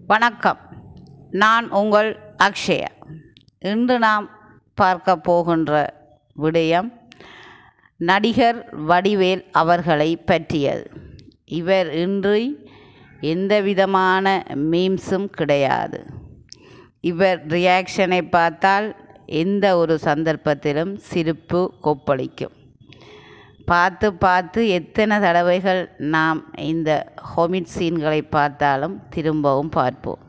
வணக்கம் நான் உங்கள் அக்ஷயா இன்று நாம் பார்க்க போகின்ற விடயம் நடிகர் வடிவேல் அவர்களை பற்றியது இவர் இன்றி எந்த விதமான மீம்ஸும் கிடையாது இவர் ரியாக்ஷனை பார்த்தால் எந்த ஒரு சந்தர்ப்பத்திலும் சிரிப்பு கொப்பளிக்கும் பார்த்து பார்த்து எத்தனை தடவைகள் நாம் இந்த ஹொமிட் சீன்களை பார்த்தாலும் திரும்பவும் பார்ப்போம்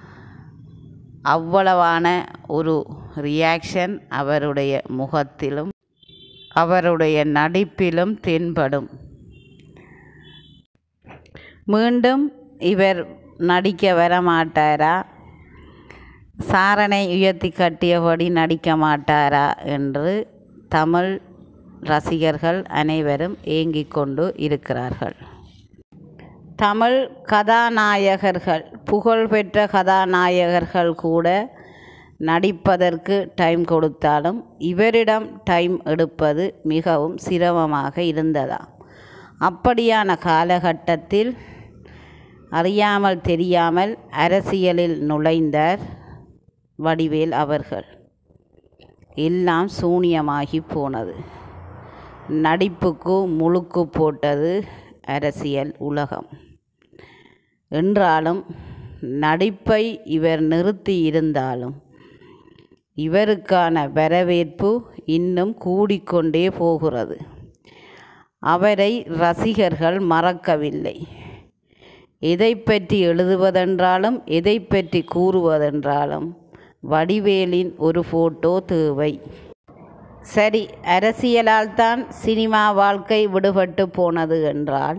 அவ்வளவான ஒரு ரியாக்ஷன் அவருடைய முகத்திலும் அவருடைய நடிப்பிலும் தென்படும் மீண்டும் இவர் நடிக்க வரமாட்டாரா சாரனை உயர்த்தி கட்டியபடி நடிக்க மாட்டாரா என்று தமிழ் ரசிகர்கள் அனைவரும் ஏங்கிக் கொண்டு இருக்கிறார்கள் தமிழ் கதாநாயகர்கள் புகழ்பெற்ற கதாநாயகர்கள் கூட நடிப்பதற்கு டைம் கொடுத்தாலும் இவரிடம் டைம் எடுப்பது மிகவும் சிரமமாக இருந்ததா அப்படியான காலகட்டத்தில் அறியாமல் தெரியாமல் அரசியலில் நுழைந்தார் வடிவேல் அவர்கள் எல்லாம் சூனியமாகி போனது நடிப்புக்கு முழுக்கு போட்டது அரசியல் உலகம் என்றாலும் நடிப்பை இவர் நிறுத்தி இருந்தாலும் இவருக்கான வரவேற்பு இன்னும் கூடிக்கொண்டே போகிறது அவரை ரசிகர்கள் மறக்கவில்லை எதை பற்றி எழுதுவதென்றாலும் எதை பற்றி கூறுவதென்றாலும் வடிவேலின் ஒரு ஃபோட்டோ தேவை சரி அரசியலால் தான் சினிமா வாழ்க்கை விடுபட்டு போனது என்றால்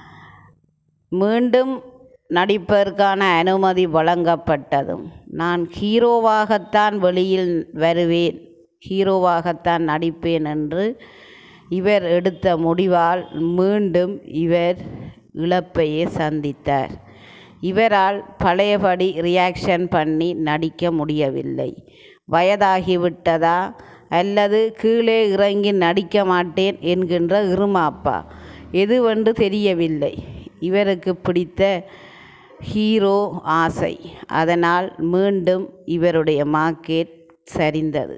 மீண்டும் நடிப்பதற்கான அனுமதி வழங்கப்பட்டதும் நான் ஹீரோவாகத்தான் வெளியில் வருவேன் ஹீரோவாகத்தான் நடிப்பேன் என்று இவர் எடுத்த முடிவால் மீண்டும் இவர் இழப்பையே சந்தித்தார் இவரால் பழையபடி ரியாக்ஷன் பண்ணி நடிக்க முடியவில்லை வயதாகிவிட்டதா அல்லது கீழே இறங்கி நடிக்க மாட்டேன் என்கின்ற இருமாப்பா எதுவென்று தெரியவில்லை இவருக்கு பிடித்த ஹீரோ ஆசை அதனால் மீண்டும் இவருடைய மார்க்கெட் சரிந்தது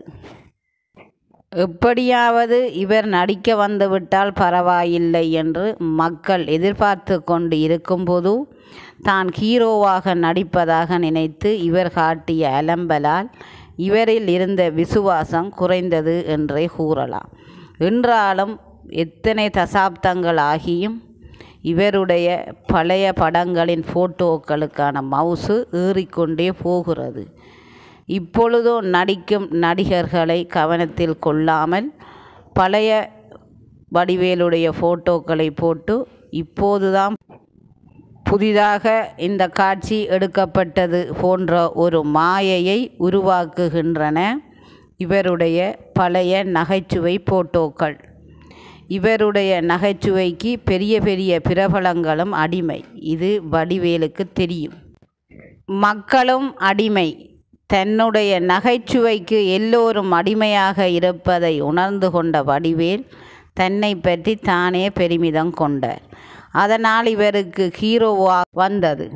எப்படியாவது இவர் நடிக்க வந்துவிட்டால் பரவாயில்லை என்று மக்கள் எதிர்பார்த்து கொண்டு இருக்கும்போது தான் ஹீரோவாக நடிப்பதாக நினைத்து இவர் காட்டிய அலம்பலால் இவரில் இருந்த விசுவாசம் குறைந்தது என்றே கூறலாம் என்றாலும் எத்தனை தசாப்தங்கள் ஆகியும் இவருடைய பழைய படங்களின் ஃபோட்டோக்களுக்கான மவுசு ஏறிக்கொண்டே போகிறது இப்பொழுதோ நடிக்கும் நடிகர்களை கவனத்தில் கொள்ளாமல் பழைய வடிவேலுடைய ஃபோட்டோக்களை போட்டு இப்போதுதான் புதிதாக இந்த காட்சி எடுக்கப்பட்டது போன்ற ஒரு மாயையை உருவாக்குகின்றன இவருடைய பழைய நகைச்சுவை போட்டோக்கள் இவருடைய நகைச்சுவைக்கு பெரிய பெரிய பிரபலங்களும் அடிமை இது வடிவேலுக்கு தெரியும் மக்களும் அடிமை தன்னுடைய நகைச்சுவைக்கு எல்லோரும் அடிமையாக இருப்பதை உணர்ந்து கொண்ட வடிவேல் தன்னை பற்றி தானே பெருமிதம் கொண்டார் அதனால் இவருக்கு ஹீரோவா வந்தது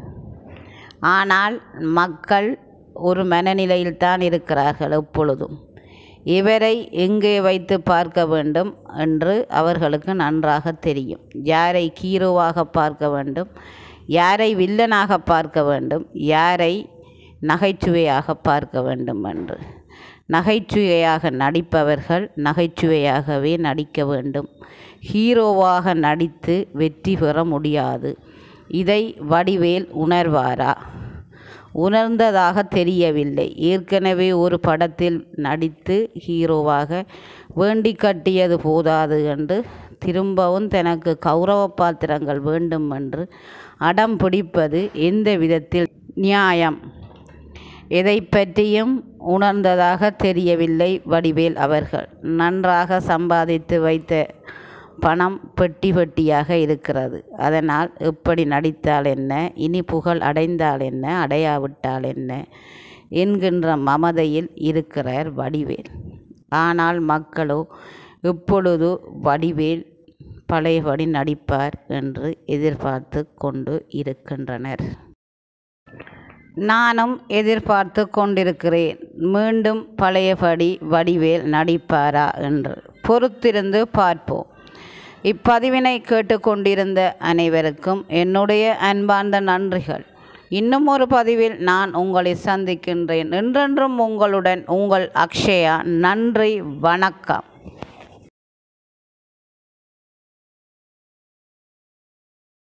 ஆனால் மக்கள் ஒரு மனநிலையில்தான் இருக்கிறார்கள் எப்பொழுதும் இவரை எங்கே வைத்து பார்க்க வேண்டும் என்று அவர்களுக்கு நன்றாக தெரியும் யாரை ஹீரோவாக பார்க்க வேண்டும் யாரை வில்லனாக பார்க்க வேண்டும் யாரை நகைச்சுவையாக பார்க்க வேண்டும் என்று நகைச்சுவையாக நடிப்பவர்கள் நகைச்சுவையாகவே நடிக்க வேண்டும் ஹீரோவாக நடித்து வெற்றி பெற முடியாது இதை வடிவேல் உணர்வாரா உணர்ந்ததாக தெரியவில்லை ஏற்கனவே ஒரு படத்தில் நடித்து ஹீரோவாக வேண்டி கட்டியது போதாது என்று திரும்பவும் தனக்கு கௌரவ பாத்திரங்கள் வேண்டும் என்று அடம் பிடிப்பது எந்த விதத்தில் நியாயம் எதை பற்றியும் உணர்ந்ததாக தெரியவில்லை வடிவேல் அவர்கள் நன்றாக சம்பாதித்து வைத்த பணம் பெட்டி பெட்டியாக இருக்கிறது அதனால் எப்படி நடித்தால் என்ன இனி புகழ் அடைந்தால் என்ன அடையாவிட்டால் என்ன என்கின்ற மமதையில் இருக்கிறார் வடிவேல் ஆனால் மக்களோ இப்பொழுது வடிவேல் பழையபடி நடிப்பார் என்று எதிர்பார்த்து கொண்டு இருக்கின்றனர் நானும் எதிர்பார்த்து கொண்டிருக்கிறேன் மீண்டும் பழையபடி வடிவேல் நடிப்பாரா என்று பொறுத்திருந்து பார்ப்போம் இப்பதிவினை கேட்டுக்கொண்டிருந்த அனைவருக்கும் என்னுடைய அன்பார்ந்த நன்றிகள் இன்னும் ஒரு பதிவில் நான் உங்களை சந்திக்கின்றேன் என்றென்றும் உங்களுடன் உங்கள் அக்ஷயா நன்றி வணக்கம்